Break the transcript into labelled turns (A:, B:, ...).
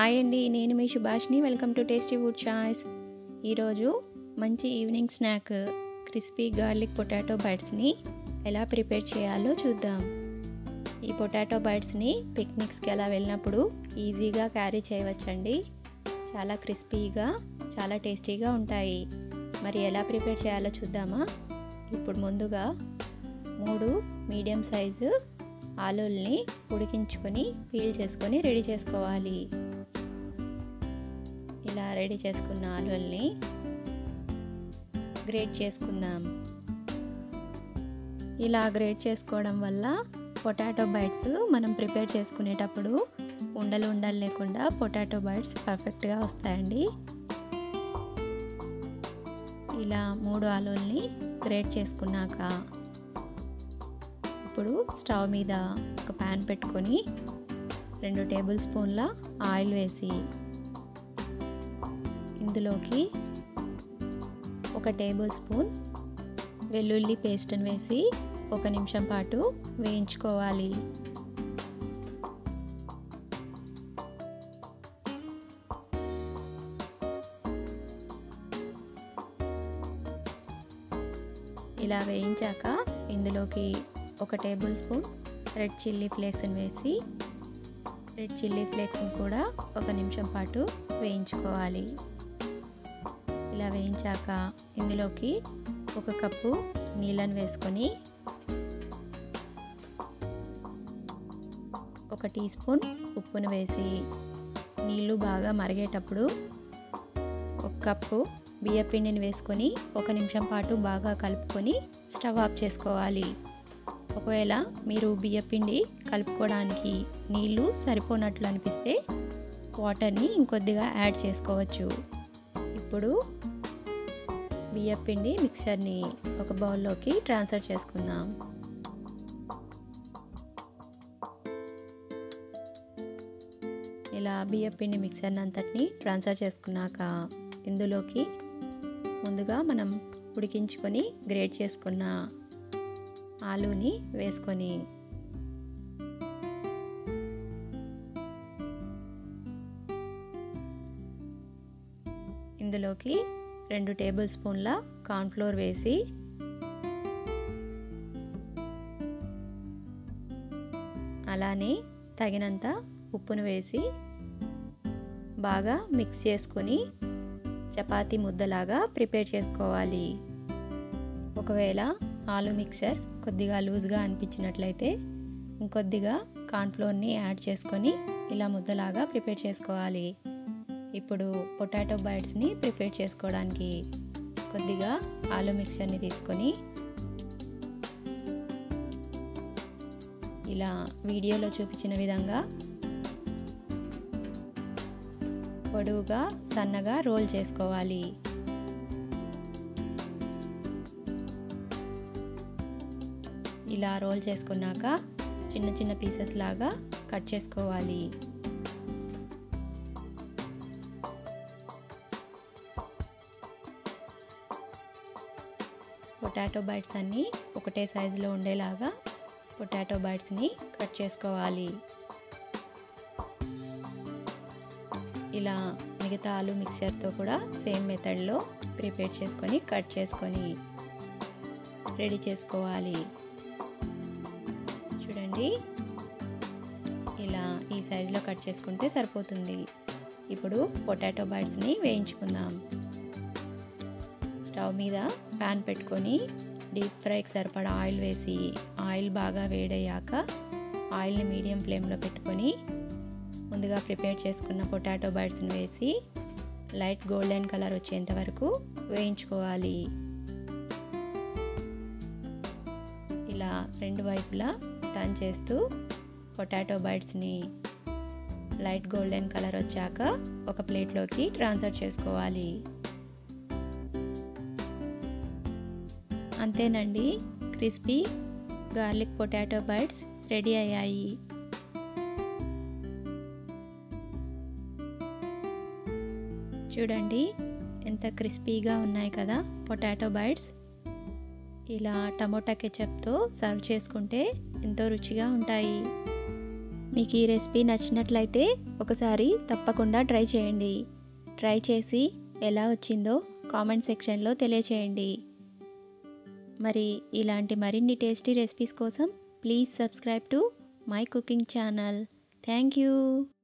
A: hi అండి నేను మీ సుభాష్ని welcome to tasty food choice ఈరోజు మంచి evening snack crispy garlic potato బైట్స్ని ఎలా ప్రిపేర్ చేయాలో చూద్దాం ఈ పొటాటో బైట్స్ని పిక్నిక్స్కి అలా వెళ్ళినప్పుడు ఈజీగా క్యారీ చేయవచ్చండి చాలా క్రిస్పీగా చాలా టేస్టీగా ఉంటాయి మరి ఎలా ప్రిపేర్ చేయాలో చూద్దామా ఇప్పుడు ముందుగా మూడు మీడియం సైజు ఆలుల్ని ఉడికించుకొని పీల్ చేసుకొని రెడీ చేసుకోవాలి ఇలా రెడీ చేసుకున్న ఆలుల్ని గ్రేట్ చేసుకుందాం ఇలా గ్రేట్ చేసుకోవడం వల్ల పొటాటో బైట్స్ మనం ప్రిపేర్ చేసుకునేటప్పుడు ఉండలు ఉండలు లేకుండా పొటాటో బైట్స్ పర్ఫెక్ట్గా వస్తాయండి ఇలా మూడు ఆలుల్ని గ్రేట్ చేసుకున్నాక ఇప్పుడు స్టవ్ మీద ఒక ప్యాన్ పెట్టుకొని రెండు టేబుల్ స్పూన్ల ఆయిల్ వేసి ఇందులోకి ఒక టేబుల్ స్పూన్ వెల్లుల్లి పేస్ట్ని వేసి ఒక నిమిషం పాటు వేయించుకోవాలి ఇలా వేయించాక ఇందులోకి ఒక టేబుల్ స్పూన్ రెడ్ చిల్లీ ఫ్లేక్స్ని వేసి రెడ్ చిల్లీ ఫ్లేక్స్ని కూడా ఒక నిమిషం పాటు వేయించుకోవాలి ఇలా వేయించాక ఇందులోకి ఒక కప్పు నీళ్ళని వేసుకొని ఒక టీ స్పూన్ ఉప్పును వేసి నీళ్ళు బాగా మరిగేటప్పుడు ఒక కప్పు బియ్యపిండిని వేసుకొని ఒక నిమిషం పాటు బాగా కలుపుకొని స్టవ్ ఆఫ్ చేసుకోవాలి ఒకవేళ మీరు బియ్యపిండి కలుపుకోవడానికి నీళ్ళు సరిపోనట్లు అనిపిస్తే వాటర్ని ఇంకొద్దిగా యాడ్ చేసుకోవచ్చు ఇప్పుడు బియ్యపిండి మిక్సర్ని ఒక బౌల్లోకి ట్రాన్స్ఫర్ చేసుకుందాం ఇలా బియ్యపిండి మిక్సర్ని అంతటిని ట్రాన్స్ఫర్ చేసుకున్నాక ఇందులోకి ముందుగా మనం ఉడికించుకొని గ్రేట్ చేసుకున్న ఆలూని వేసుకొని ఇందులోకి రెండు టేబుల్ స్పూన్ల కార్న్ఫ్లోర్ వేసి అలానే తగినంత ఉప్పును వేసి బాగా మిక్స్ చేసుకొని చపాతీ ముద్దలాగా ప్రిపేర్ చేసుకోవాలి ఒకవేళ ఆలు మిక్సర్ కొద్దిగా లూజ్గా అనిపించినట్లయితే ఇంకొద్దిగా కార్న్ఫ్లోర్ని యాడ్ చేసుకొని ఇలా ముద్దలాగా ప్రిపేర్ చేసుకోవాలి ఇప్పుడు పొటాటో బైట్స్ని ప్రిపేర్ చేసుకోవడానికి కొద్దిగా ఆలు మిక్చర్ని తీసుకొని ఇలా వీడియోలో చూపించిన విధంగా పొడవుగా సన్నగా రోల్ చేసుకోవాలి ఇలా రోల్ చేసుకున్నాక చిన్న చిన్న పీసెస్ లాగా కట్ చేసుకోవాలి పొటాటో బైట్స్ అన్నీ ఒకటే సైజులో ఉండేలాగా పొటాటో బైట్స్ని కట్ చేసుకోవాలి ఇలా మిగతా ఆలు మిక్చర్తో కూడా సేమ్ మెథడ్లో ప్రిపేర్ చేసుకొని కట్ చేసుకొని రెడీ చేసుకోవాలి చూడండి ఇలా ఈ సైజులో కట్ చేసుకుంటే సరిపోతుంది ఇప్పుడు పొటాటో బైట్స్ని వేయించుకుందాం స్టవ్ మీద ప్యాన్ పెట్టుకొని డీప్ ఫ్రైకి సరిపడా ఆయిల్ వేసి ఆయిల్ బాగా వేడయ్యాక ఆయిల్ని మీడియం ఫ్లేమ్లో పెట్టుకొని ముందుగా ప్రిపేర్ చేసుకున్న పొటాటో బైట్స్ని వేసి లైట్ గోల్డెన్ కలర్ వచ్చేంత వరకు వేయించుకోవాలి ఇలా రెండు వైపులా టర్న్ చేస్తూ పొటాటో బైట్స్ని లైట్ గోల్డెన్ కలర్ వచ్చాక ఒక ప్లేట్లోకి ట్రాన్స్ఫర్ చేసుకోవాలి అంతేనండి crispy garlic potato bites ready అయ్యాయి చూడండి ఎంత క్రిస్పీగా ఉన్నాయి కదా పొటాటో బైట్స్ ఇలా టమోటా కెచప్తో సర్వ్ చేసుకుంటే ఎంతో రుచిగా ఉంటాయి మీకు ఈ రెసిపీ నచ్చినట్లయితే ఒకసారి తప్పకుండా ట్రై చేయండి ట్రై చేసి ఎలా వచ్చిందో కామెంట్ సెక్షన్లో తెలియచేయండి మరి ఇలాంటి మరిన్ని టేస్టీ రెసిపీస్ కోసం please subscribe to my cooking channel thank you